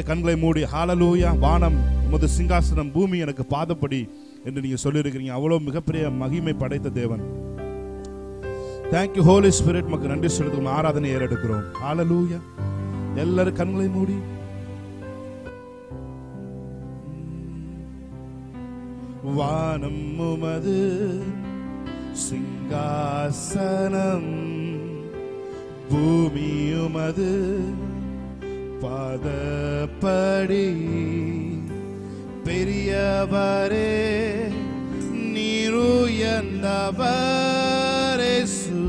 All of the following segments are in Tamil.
அப்படியே கண்களை மூடி ஹாலலூயா வானம் உமது சிங்காசனம் பூமி எனக்கு பாதப்படி என்று நீங்க சொல்லியிருக்கிறீங்க அவ்வளவு மிகப்பெரிய மகிமை படைத்த தேவன் தேங்க்யூ ஹோலி ஸ்பிரிட் மக்கள் நன்றி செலுத்தும் ஆராதனை ஏறெடுக்கிறோம் ஹாலலூயா எல்லாரும் கண்களை மூடி வானம் உமது சிங்காசனம் பூமி உமது பாதப்படி பெரியவரே நீருயர்ந்தவரேசு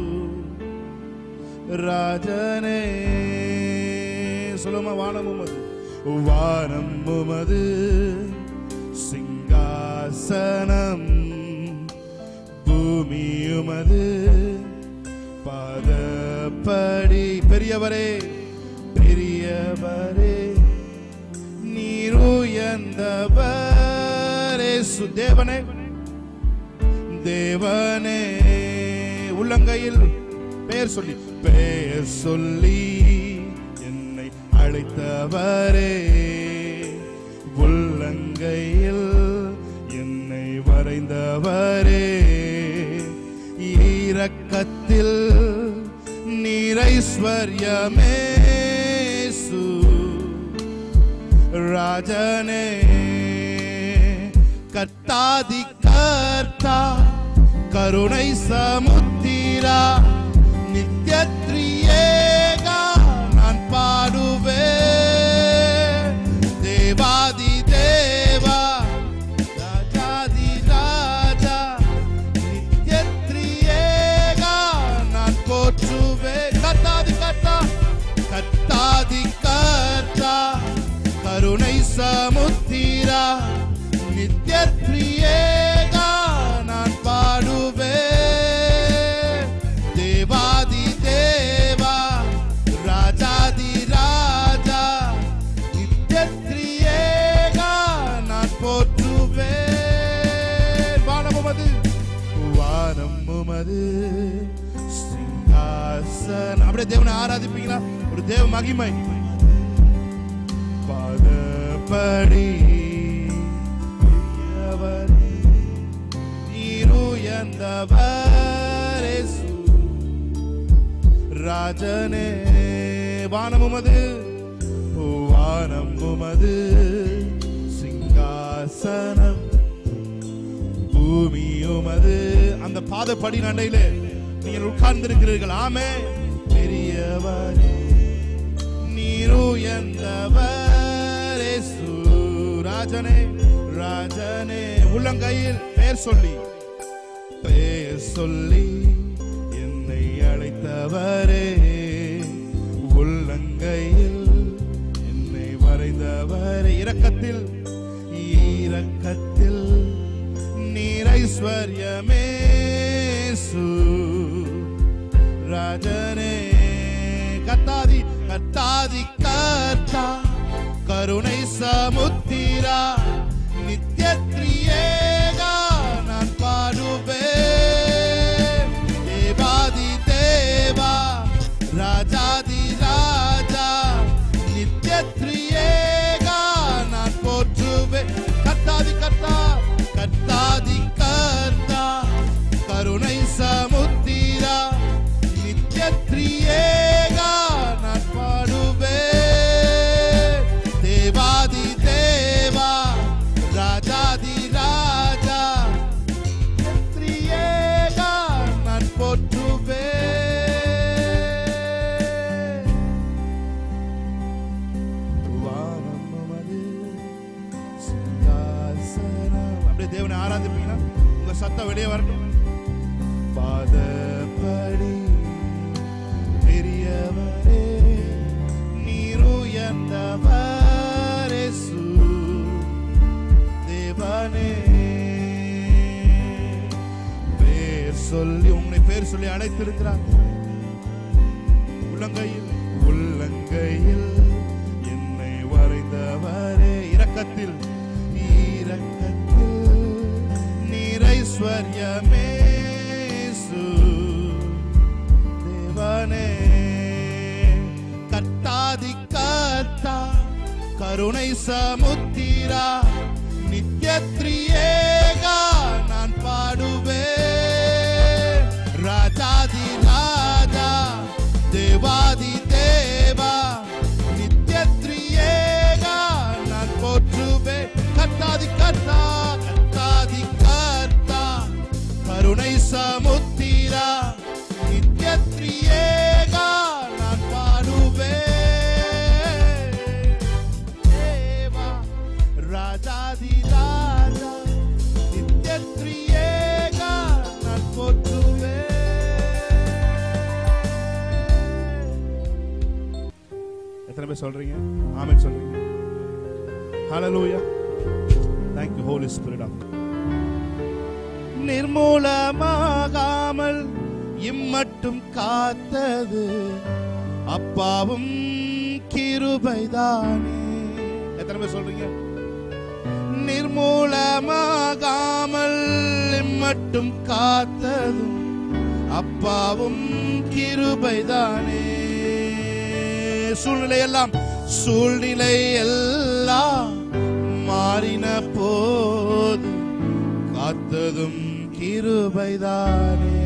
ராஜனே சொல்லுமா வானம் உமது வானம் உமது சிங்காசனம் பூமி உமது பாதப்படி பெரியவரே பெரியவரே நீருயர்ந்தவரே சுதேவனே தேவனே உள்ளங்கையில் பெயர் சொல்லி பெயர் சொல்லி என்னை அழைத்தவரே உள்ளங்கையில் என்னை வரைந்தவரே ஈரக்கத்தில் நீரைஸ்வர்யமே ராஜனே கர்த்தாதி கர்த்தா கருணை சமுத்திரா நித்யத்ரியேகா நான் பாடுவேன் தேவாதி தேவா ராஜாதி ராஜா நித்யத்ரியேகா நான் போற்றுவேன் கர்த்தாதி கர்த்தா கர்த்தாதி கர்த்தா கருணை சமுத்திரா நித்யத்ரியேகா நான் பாடுவேன் தேவாதி தேவா ராஜாதி ராஜா நித்யத்ரியேகா நான் போற்றுவேன் வானம் உமது வானம் உமது சிங்காசன் அப்படியே தேவனை ஆராதிப்பீங்களா ஒரு தேவ மகிமை பாதப்படி பெரியவரே, நீருயர்ந்தவரேசு. ராஜனே வானம் உமது வானம் உமது சிங்காசனம் பூமி உமது அந்த பாதப்படி நடையிலே நீங்கள் உட்கார்ந்திருக்கிறீர்கள் ஆமே பெரியவரே நீருயர்ந்தவரேசு ராஜனே ராஜனே உள்ளங்கையில் பெயர் சொல்லி பெயர் சொல்லி என்னை அழைத்தவரே உள்ளங்கையில் என்னை வரைந்தவரே இரக்கத்தில் இரக்கத்தில் நீரைஸ்வர்யமே ராஜனே கத்தாதி கத்தாதி கத்தா கருணை சமுத்திரா நித்யத்ரியேகா நான் பாடுவேன் தேவாதி தேவா ராஜாதி ராஜா நித்யத்ரியேகா நான் போற்றுவேன் கத்தாதி கத்தா கத்தாதி கத்தா கருணை சமுத்திரா நித்யத்ரியேகா நான் பாடுவேன் தேவாதி தேவா ராஜாதி ராஜா நித்யத்ரியேகா நான் போற்றுவேன் வானம் உமது சிங்காசனம். அப்படியே தேவனை ஆராதிப்பீங்கன்னா உங்க சத்தம் வெளியே வரட்டும் பாதப்படி பெரியவரே நீருயர்ந்தவரேசு தேவனே பேர் சொல்லி உங்களை பேர் சொல்லி அழைத்திருக்கிறார் உள்ளங்கையில் உள்ளங்கையில் என்னை வரைந்தவரே இரக்கத்தில் இரக்கத்தில் நீரைஸ்வர்யமே தேவனே கத்தாதி கத்தா கருணை சமுத்திரா நித்யத்ரியேகா நான் பாடுவேன் ராஜாதி ராஜா தேவாதி தேவா நித்யத்ரியேகா நான் போற்றுவேன் கர்த்தாதி கர்த்தா கர்த்தாதி கர்த்தா கருணை சமுத்திரா நித்யத்ரியேகா நான் பாடுவேன் தேவா ராஜாதி ராஜா நித்யத்ரியேகா நான் போற்றுவேன் எத்தனை பேர் சொல்றீங்க ஆமென் சொல்றீங்க ஹalleluya thank you holy spirit of God. நிர்மூலமாகாமல் இம்மட்டும் காத்தது அப்பாவும் கிருபைதானே எத்தனை பேர் சொல்றீங்க நிர்மூலமாகாமல் இம்மட்டும் காத்ததும் அப்பாவும் கிருபைதானே சூழ்நிலை எல்லாம் சூழ்நிலை எல்லாம் மாறின போது காத்ததும் கிருபைதானே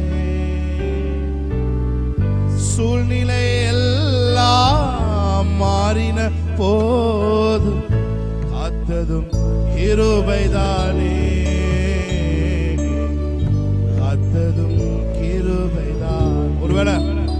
சூழ்நிலை எல்லாம் மாறின போது காத்ததும் கிருபைதானே காத்ததும் கிருபைதான் ஒருவேளை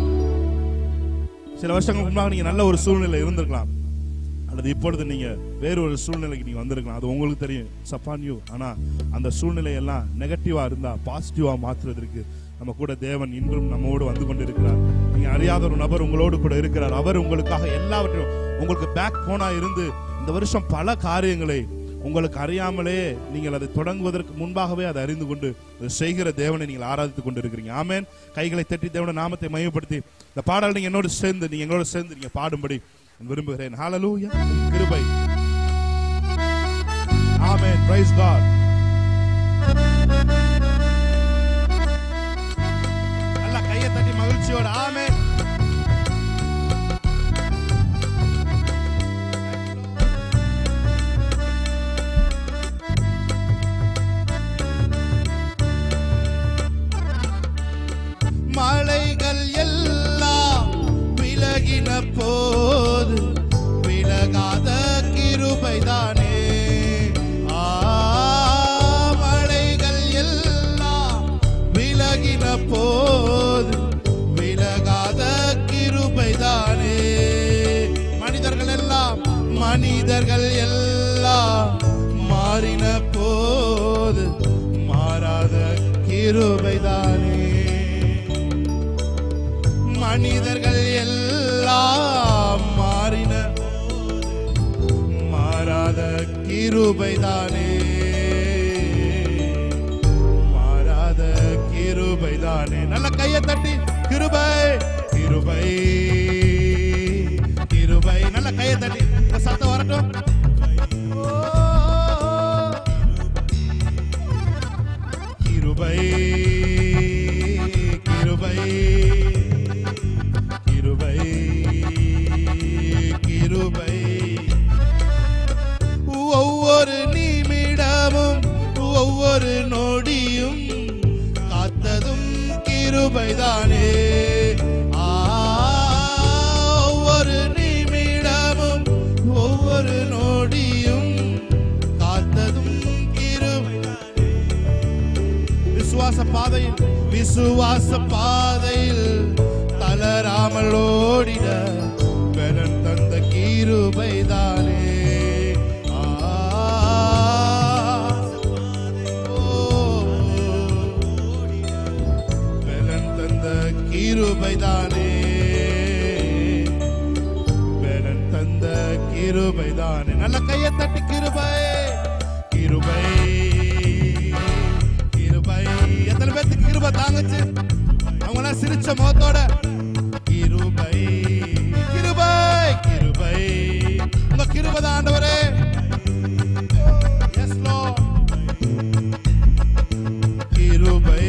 சில வருஷங்களுக்கு முன்னாடி நீங்க நல்ல ஒரு சூழ்நிலை இருந்திருக்கலாம் அல்லது இப்பொழுது நீங்க வேறு ஒரு சூழ்நிலைக்கு நீங்க வந்திருக்கலாம் அது உங்களுக்கு தெரியும் சப்பான் யூ ஆனா அந்த சூழ்நிலை எல்லாம் நெகட்டிவா இருந்தா பாசிட்டிவா மாற்றுவதற்கு நம்ம கூட தேவன் இன்றும் நம்மோடு வந்து கொண்டிருக்கிறார் நீங்க அறியாத ஒரு நபர் உங்களோடு கூட இருக்கிறார் அவர் உங்களுக்காக எல்லாவற்றையும் உங்களுக்கு பேக் போனா இருந்து இந்த வருஷம் பல காரியங்களை உங்களுக்கு அறியாமலே நீங்கள் அதை தொடங்குவதற்கு முன்பாகவே அதை அறிந்து கொண்டு அதை செய்கிற தேவனை நீங்கள் ஆராதித்துக் கொண்டிருக்கிறீங்க ஆமென் கைகளை தட்டி தேவன நாமத்தை மையப்படுத்தி இந்த பாடல் நீங்க என்னோடு சேர்ந்து நீங்க எங்களோட சேர்ந்து நீங்க பாடும்படி நான் விரும்புகிறேன் ஹalleluya கிருபை ஆமென் பிரைஸ் காட் நல்லா கையை தட்டி மகிழ்ச்சியோட ஆமென் மலைகள் எல்லாம் விலகின போது விலகாத கிருபைதானே ஆ, மலைகள் எல்லாம் விலகின போது விலகாத கிருபைதானே மனிதர்கள் எல்லாம் மனிதர்கள் எல்லாம் மாறின போது மாறாத கிருபைதானே மனிதர்கள் எல்லாம் மாறின மாறாத கிருபைதானே மாறாத கிருபைதானே நல்ல கையை தட்டி கிருபை கிருபை கிருபை நல்ல கையை தட்டி இந்த சத்தம் வரட்டும் ஓ, கிருபை கிருபை கிருபை கிருபை ஒவ்வொரு நிமிடமும் ஒவ்வொரு நொடியும் காத்ததும் கிருபைதானே ஆ, ஒவ்வொரு நிமிடமும் ஒவ்வொரு நொடியும் காத்ததும் கிருபைதானே விசுவாச பாதையில் விசுவாச பாதையில் தளராமல் ஓடிட பலன் தந்த கீருபைதானே ஆ, ஓ, பலன் தந்த கீருபைதானே பலன் தந்த கிருபைதானே நல்ல கையை தட்டி கிருபை கிருபை கிருபை எத்தனை பேத்துக்கு கிருபை தாங்குச்சு அவங்க எல்லாம் சிரிச்ச முகத்தோட கிருபை கிருபை கிருபை உங்க கிருபை தான் ஆண்டவரே Yes, Lord. கிருபை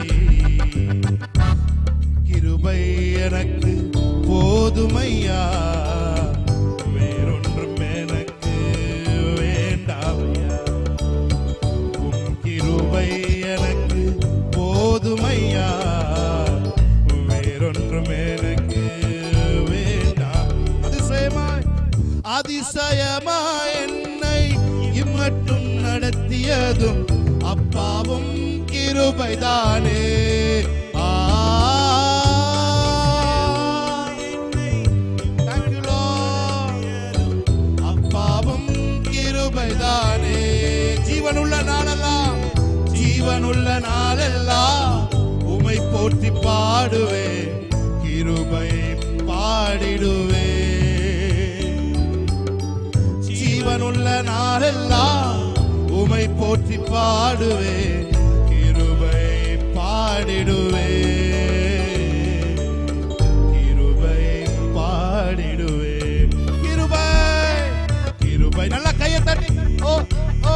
கிருபை எனக்கு போதுமையா வேறொன்றும் எனக்கு போதுமையா வேறொன்றும் எனக்கு வேண்டாம் அதிசயமாய் அதிசயமாய் என்னை இம்மட்டும் நடத்தியதும் அப்பாவும் கிருபைதானே ஆ Thank you, Lord. அப்பாவும் கிருபைதானே ஜீவனுள்ள நாளெல்லாம் ஜீவனுள்ள நாளெல்லாம் உமை போற்றி பாடுவே கிருபை பாடிடுவே ஜீவனுள்ள நாளெல்லாம் உமை போற்றி பாடுவே கிருபை பாடிடுவே கிருபை பாடிடுவே கிருபை கிருபை நல்ல கையை தட்டி ஓ ஓ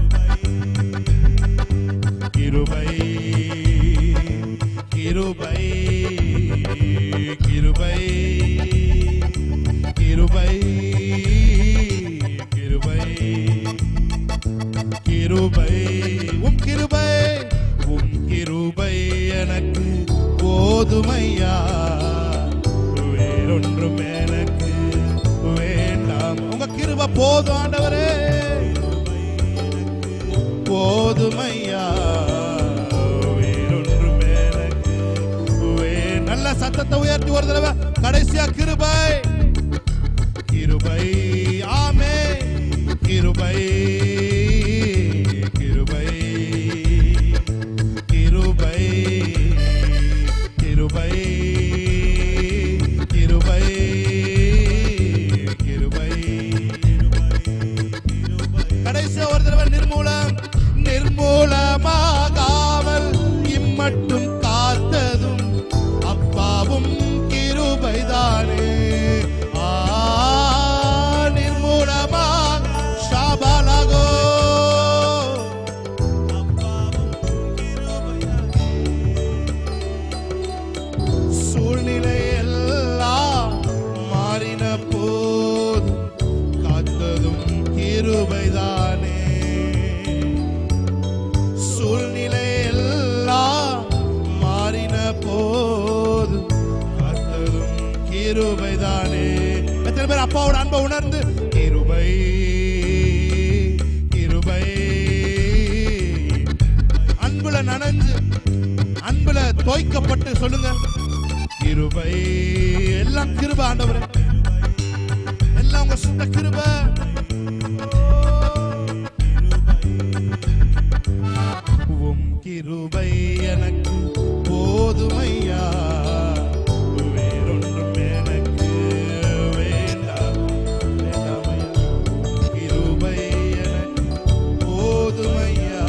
கிருபை கிருபை கிருபை கிருபை கிருபை கிருபை உம் கிருபை உம் கிருபை எனக்கு போதுமையா வேறொன்றும் எனக்கு வேண்டாம் உங்க கிருபை போதும் ஆண்டவரே போதுமையா வேறொன்றும் எனக்கு வே- நல்ல சத்தத்தை உயர்த்தி ஒரு தடவை கடைசியா கிருபை கிருபை ஆமே கிருபை கிருபை கிருபை கிருபை கிருபை கிருபை கடைசியா ஒரு தடவை நிர்மூலம் நிர்மூலமாகாமல் இம்மட்டும் காத்ததும் அப்பாவும் கிருபைதானே ஆ நிர்மூலமா ஷாபாலகோ சூழ்நிலை எல்லாம் மாறின போது காத்ததும் கிருபைதானே சூழ்நிலை எல்லாம் மாறின போது காத்ததும் கிருபைதானே எத்தனை பேர் அப்பாவோட அன்பை உணர்ந்து கிருபை கிருபை அன்புல நனைஞ்சு அன்புல தோய்க்கப்பட்டு சொல்லுங்க கிருபை எல்லாம் கிருபை ஆண்டவரே எல்லாம் உங்க சுத்த கிருபை உம் கிருபை எனக்கு போதுமையா வேறொன்றும் எனக்கு வேண்டாம் வேண்டாமையா கிருபை எனக்கு போதுமையா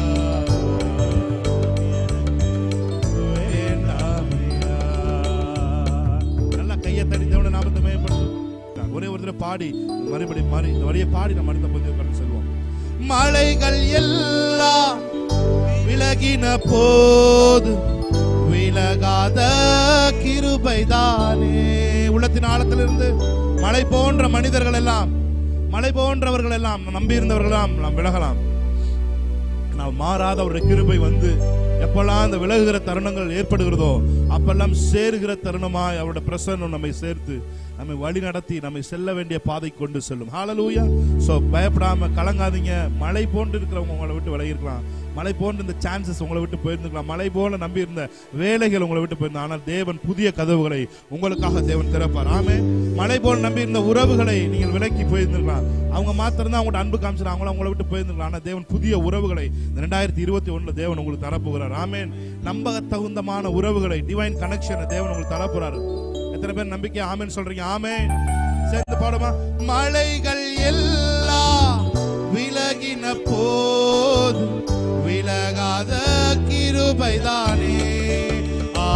வேண்டாமையா நல்லா கையை தடித்தவன நாமத்தை மேம்படுத்தும் ஒரே ஒரு தடவை பாடி மறுபடி மாறி இந்த வழியை பாடி நம்ம அடுத்த பகுதியை கடந்து செல்வோம் மலைகள் எல்லாம் விலகின போது விலகாத கிருபைதானே உள்ளத்தின் ஆழத்திலிருந்து மலை போன்ற மனிதர்கள் எல்லாம் மலை போன்றவர்கள் எல்லாம் நம்பி இருந்தவர்கள் எல்லாம் நாம் விலகலாம் நாம் மாறாத ஒரு கிருபை வந்து எப்பெல்லாம் அந்த விலகுகிற தருணங்கள் ஏற்படுகிறதோ அப்பெல்லாம் சேருகிற தருணமாய் அவருடைய பிரசன்னம் நம்மை சேர்த்து நம்மை வழி நடத்தி நம்மை செல்ல வேண்டிய பாதை கொண்டு செல்லும் ஹalleluya சோ பயப்படாம கலங்காதீங்க மலை போன்று இருக்கிறவங்க உங்களை விட்டு விலகி இருக்கலாம் மலை போன்ற இந்த சான்சஸ் உங்களை விட்டு போயிருந்துக்கலாம் மலை போல நம்பி இருந்த வேலைகள் உங்களை விட்டு போயிருந்தா ஆனால் தேவன் புதிய கதவுகளை உங்களுக்காக தேவன் திறப்பார் ஆமே மலை போல நம்பி இருந்த உறவுகளை நீங்கள் விலக்கி போயிருந்திருக்கலாம் அவங்க மாத்திரம் தான் அவங்களோட அன்பு காமிச்சாங்க அவங்கள உங்களை விட்டு போயிருந்திருக்கலாம் ஆனால் தேவன் புதிய உறவுகளை இந்த ரெண்டாயிரத்தி இருபத்தி ஒண்ணுல தேவன் உங்களுக்கு தரப்போகிறார் ஆமேன் நம்ப தகுந்தமான உறவுகளை டிவைன் கனெக்ஷனை தேவன் உங்களுக்கு தரப்போறாரு எத்தனை பேர் நம்பிக்கை ஆமேன் சொல்றீங்க ஆமேன் சேர்ந்து பாடுமா மலைகள் எல்லாம் விலகின போது விலகாத கிருபைதானே ஆ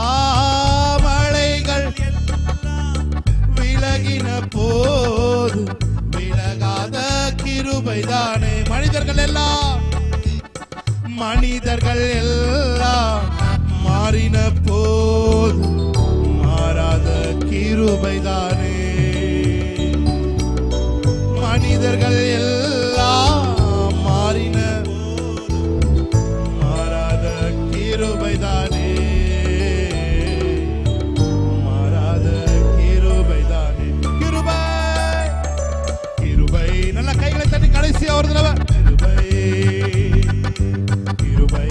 மலைகள் விலகின போது விலகாத கிருபைதானே மனிதர்கள் எல்லாம் மனிதர்கள் எல்லாம் மாறின போது மாறாத கிருபைதானே மனிதர்கள் எல்லாம் மாறின மாறாத கிருபைதானே சொல்லுங்க ஒரு தடவை கிருபை கிருபை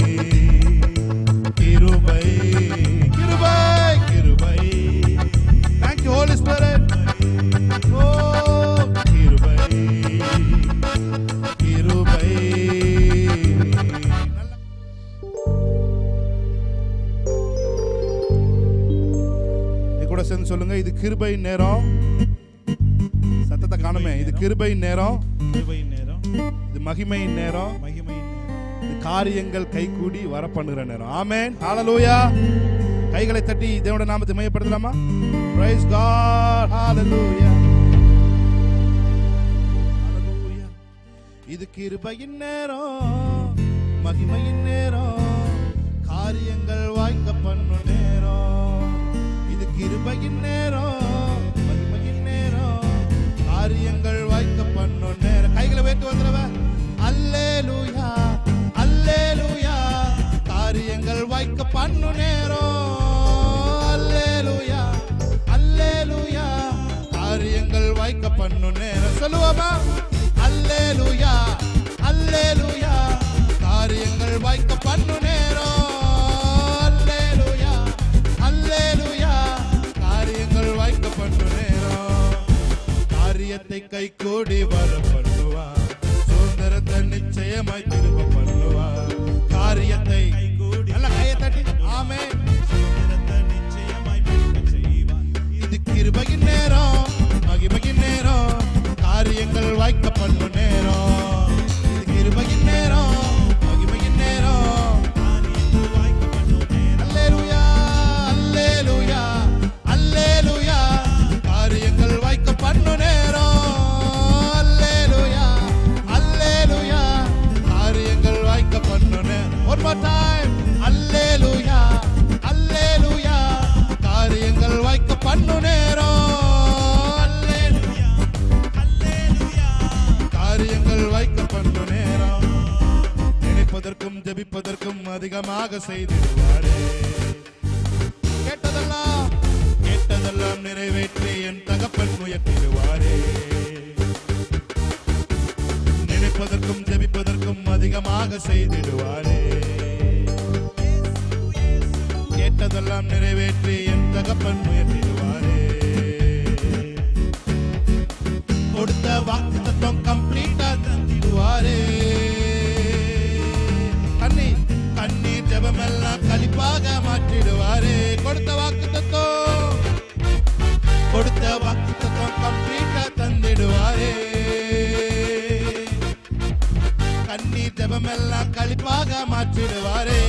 கிருபை கிருபை கிருபை Thank you Holy Spirit Oh கிருபை கிருபை நல்ல என் கூட சேர்ந்து சொல்லுங்க இது கிருபை நேரம் சத்தத்தை காணுமே இது கிருபை நேரம் கிருபையின் நேரம் இது மகிமையின் நேரம் மகிமையின் நேரம் இது காரியங்கள் கைகூடி வர பண்ணுகிற நேரம் ஆமென் ஹalleluya கைகளை தட்டி தேவனுடைய நாமத்தை மையப்படுத்தலாமா praise god hallelujah hallelujah இது கிருபையின் நேரம் மகிமையின் நேரம் காரியங்கள் வாய்க்க பண்ணும் நேரம் இது கிருபையின் நேரம் மகிமையின் நேரம் காரியங்கள் வாய்க்க பண்ணும் நேரம் கைகளை வைத்து வந்துடவ அல்லேலூயா அல்லேலூயா காரியங்கள் வாய்க்க பண்ணும் நேரம் அல்லேலூயா அல்லேலூயா காரியங்கள் வாய்க்க பண்ணும் நேரம் சொல்லுவோமா அல்லேலூயா அல்லேலூயா காரியங்கள் வாய்க்க பண்ணும் நேரம் அல்லேலூயா அல்லேலூயா காரியங்கள் வாய்க்க பண்ணும் நேரம் காரியத்தை கை கூடி வர பண்ணுவார் சுதந்திரத்தை நிச்சயமாய் திரும்ப பண்ணுவார் காரியத்தை நல்ல கையை தட்டி ஆமே சுதந்திரத்தை நிச்சயமாய் மீட்க செய்வார். இது கிருபையின் நேரம் மகிமையின் நேரம் காரியங்கள் வாய்க்க பண்ணும் நேரம் இது கிருபையின் நேரம் மகிமையின் நேரம் காரியங்கள் வாய்க்க பண்ணும் நேரம். அல்லேலூயா அல்லேலூயா அல்லேலூயா காரியங்கள் வாய்க்க பண்ணு நேரம் அல்லேலூயா அல்லேலூயா காரியங்கள் வாய்க்க பண்ணு நேரம் one more time அல்லேலூயா அல்லேலூயா காரியங்கள் வாய்க்க பண்ணு நேரம் அல்லேலூயா அல்லேலூயா. காரியங்கள் வாய்க்க பண்ணு நேரம் நினைப்பதற்கும் ஜெபிப்பதற்கும் அதிகமாக செய்திருவாரே கேட்டதெல்லாம் கேட்டதெல்லாம் நிறைவேற்றி என் தகப்பன் உயர்த்திடுவாரே நினைப்பதற்கும் ஜெபிப்பதற்கும் அதிகமாக செய்திடுவாரே கேட்டதெல்லாம் நிறைவேற்றி என் தகப்பன் உயர்த்திடுவாரே கொடுத்த வாக்கு தத்துவம் கம்ப்ளீட்டா தந்திடுவாரே கண்ணீர் கண்ணீர் ஜெபமெல்லாம் கலிப்பாக மாற்றிடுவாரே கொடுத்த வாக்கு தத்துவம் கொடுத்த வாக்கு தத்துவம் கம்ப்ளீட்டா தந்திடுவாரே கண்ணீர் ஜெபமெல்லாம் கலிப்பாக மாற்றிடுவாரே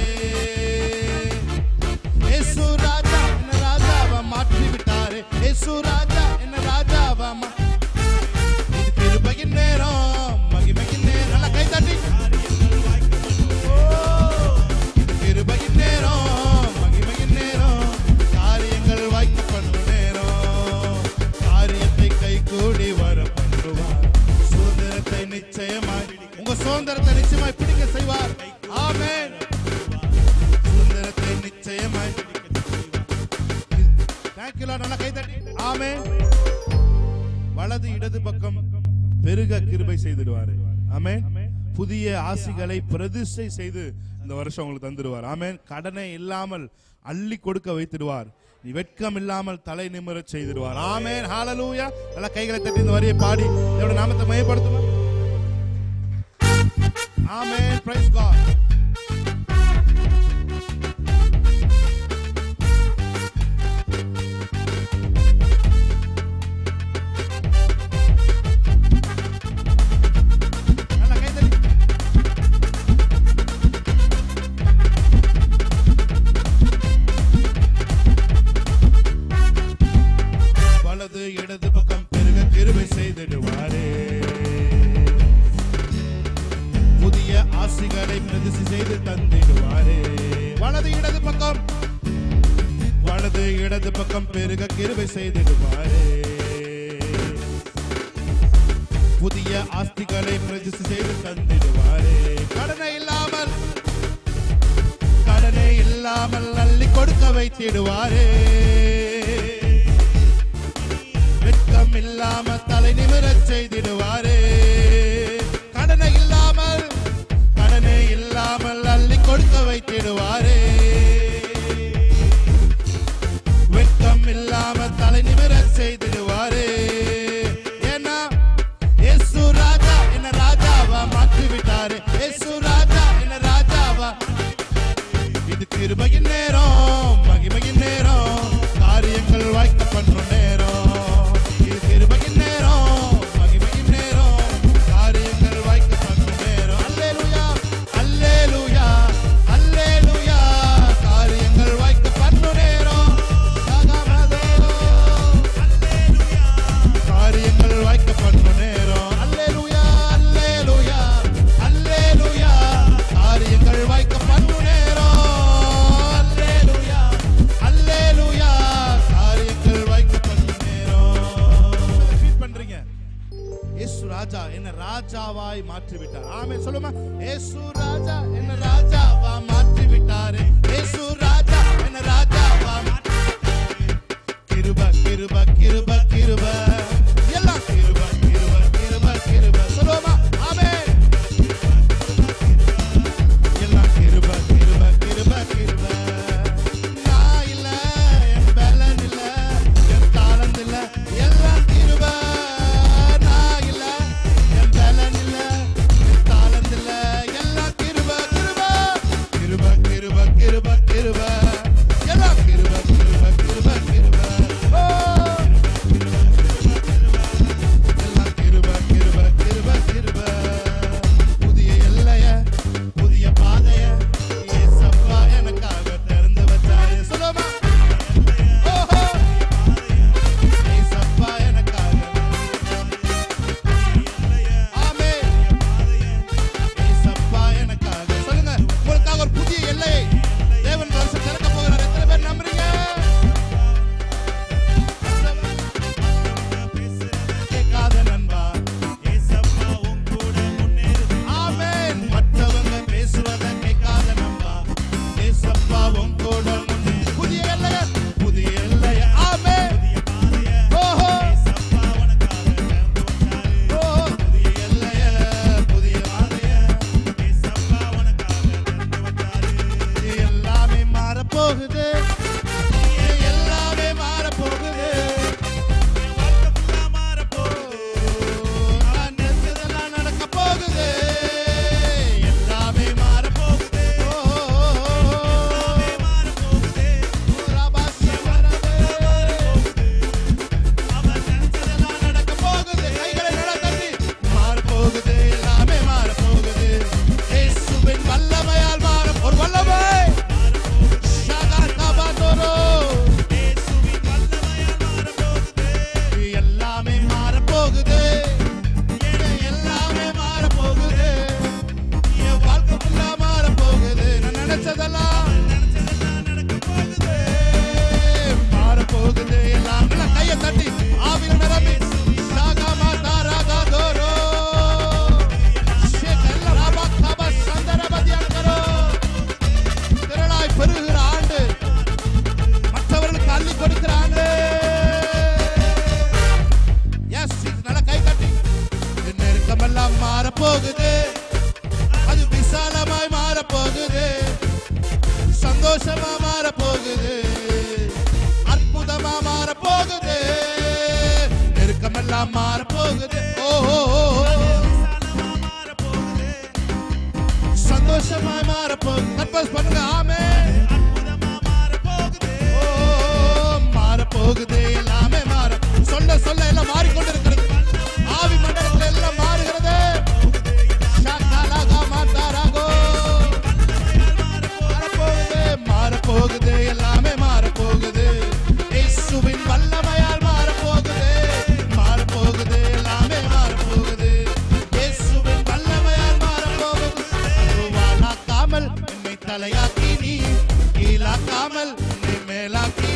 இயேசு ராஜா என்ன ராஜாவை மாற்றி விட்டாரே இயேசு ராஜா என்ன ராஜாவை மா- இது கிருபையின் நேரம் மகிமையின் நேரம் நல்ல கை தட்டி ஓ, இது கிருபையின் நேரம் மகிமையின் நேரம் காரியங்கள் வாய்க்க பண்ணும் நேரம் காரியத்தை கை கூடி வர பண்ணுவார் சுதந்திரத்தை நிச்சயமாய் உங்க சுதந்திரத்தை நிச்சயமாய் பிடிக்க செய்வார் ஆமென் சுதந்திரத்தை நிச்சயமாய் தேங்க்யூ நல்லா கை தட்டி ஆமென் வலது இடது பக்கம் பெருக கிருபை செய்திடுவாரு ஆமென் புதிய ஆசிகளை பிரதிஷ்டை செய்து இந்த வருஷம் உங்களுக்கு தந்துடுவார் ஆமென் கடனை இல்லாமல் அள்ளி கொடுக்க வைத்திடுவார் நீ வெட்கம் இல்லாமல் தலை நிமிரச் செய்திடுவார் ஆமென் ஹalleluya நல்ல கைகளை தட்டி இந்த வரியை பாடி தேவனுடைய நாமத்தை மையப்படுத்துமா ஆமென் பிரைஸ் காட் நல்ல கை தட்டி வலது இடது பக்கம் பெருக கிருபை செய்திடுவாரே புதிய ஆசிகளை பிரதிசி செய்து தந்திடுவாரே வலது இடது பக்கம் வலது இடது பக்கம் பெருக கிருபை செய்திடுவாரே புதிய ஆஸ்திகளை பிரதிசி செய்து தந்திடுவாரே கடனை இல்லாமல் கடனே இல்லாமல் அள்ளி கொடுக்க வைத்திடுவாரே வெட்கம் இல்லாம தலை நிமிரச் செய்திடுவாரே ராஜாவாய் மாற்றி விட்டார் ஆமே சொல்லுமா ஏசு ராஜா என்ன ராஜாவா மாற்றி விட்டாரே ஏசு ராஜா என்ன ராஜாவா மாற்றி கிருப கிருப கிருப கிருப எல்லாம் கிருப கிருப கிருப கிருப சொல்லுவோமா ஆமென் எல்லாம் கிருப கிருப கிருப கிருப நான் இல்ல என் பலன் இல்ல என் தாளம் இல்ல எல்லாம் கிருப நான் இல்ல என் பலன் இல்ல என் தாளம் இல்ல எல்லாம் கிருப கிருப கிருப கிருப கிருப கிருப எல்லாம் கிருப கிருப கிருப கிருப ஓ எல்லாம் கிருப கிருப கிருப கிருப புதிய எல்லைய புதிய பாதைய ஏசப்பா எனக்காக திறந்து வச்சாரு சொல்லுமா ஓஹோ ஏசப்பா எனக்காக ஆமென் ஏசப்பா எனக்காக சொல்லுங்க உங்களுக்காக ஒரு புதிய எல்லையை தேவன் இந்த வருஷம் திறக்க போகிறார் எத்தனை பேர் நம்புறீங்க கேட்காத நண்பா ஏசப்பா உன் கூட முன்னேறுது ஆமென் மற்றவங்க பேசுவத கேட்காத நம்பா ஏசப்பா உன் கூட முன்னே புதிய எல்லைய புதிய எல்லைய ஆமென் புதிய பாதைய ஓஹோ ஏசப்பா உனக்காக திறந்து வச்சாரு ஓஹோ புதிய எல்லைய புதிய பாதைய ஏசப்பா உனக்காக திறந்து வச்சாரு இது எல்லாமே மாற போகுது எல்லாமே மாற போகுது என் வாழ்க்கை ஃபுல்லா மாறப் போகுது நான் நினைச்சதெல்லாம் நடக்க போகுது எல்லாமே மாற போகுது எல்லாமே மாறப் போகுது அவர் நினைச்சதெல்லாம் நடக்க போகுது கைகளை நல்லா தட்டி மாற போகுது எல்லாமே மாற போகுது இயேசுவின் வல்லமையால் மாற ஒரு வல்லமை ஷகதபதோரோ இயேசுவின் வல்லமையால் மாறப் போகுது எல்லாமே மாற போகுது எல்லாமே மாற போகுது என் வாழ்க்கை ஃபுல்லா மாற போகுது நான் நினைச்சதெல்லாம் நினைச்சதெல்லாம் நடக்கப் போகுது மாற போகுது எல்லாம் எல்லாம் கையை தட்டி ஆவியில் நிரம்பி சாகாமா தாராகா தோரோ ஷேகல்ல ராபா காபா சந்தரபதி அங்கரோ திரளாய் பெருகிற ஆண்டு மற்றவர்களுக்கு அள்ளி கொடுக்கிற ஆண்டு எஸ் நல்ல கை தட்டி என் நெருக்கமெல்லாம் மாற போகுது அது விசாலமாய் மாற போகுது சந்தோஷமா மாற போகுது அற்புதமா மாற போகுது நெருக்கமெல்லாம் மாற போகுது ஓஹோ விசாலமா மாறப் போகுது சந்தோஷமா மாற போகுது கற்பஸ் பண்ணுங்க ஆமே அற்புதமா மாறப் போகுது ஓ மாற போகுது எல்லாமே மாற சொல்ல சொல்ல எல்லாம் மாறிக்கொண்டிருக்கிறது ஆவி மண்டலத்தில் எல்லாம் மாறுகிறது ஷாக்காலாகா மாத்தாராகோ மாறப்போகுது மாறப்போகுது எல்லாமே மாறப்போகுது இயேசுவின் வல்லமையால் மாறப்போகுது மாறப்போகுது எல்லாமே மாறப்போகுது இயேசுவின் வல்லமையால் மாறப்போகுது வாழாக்காமல் என்னை தலையாக்கி நீ கீழாக்காமல் என்னை மேலாக்கி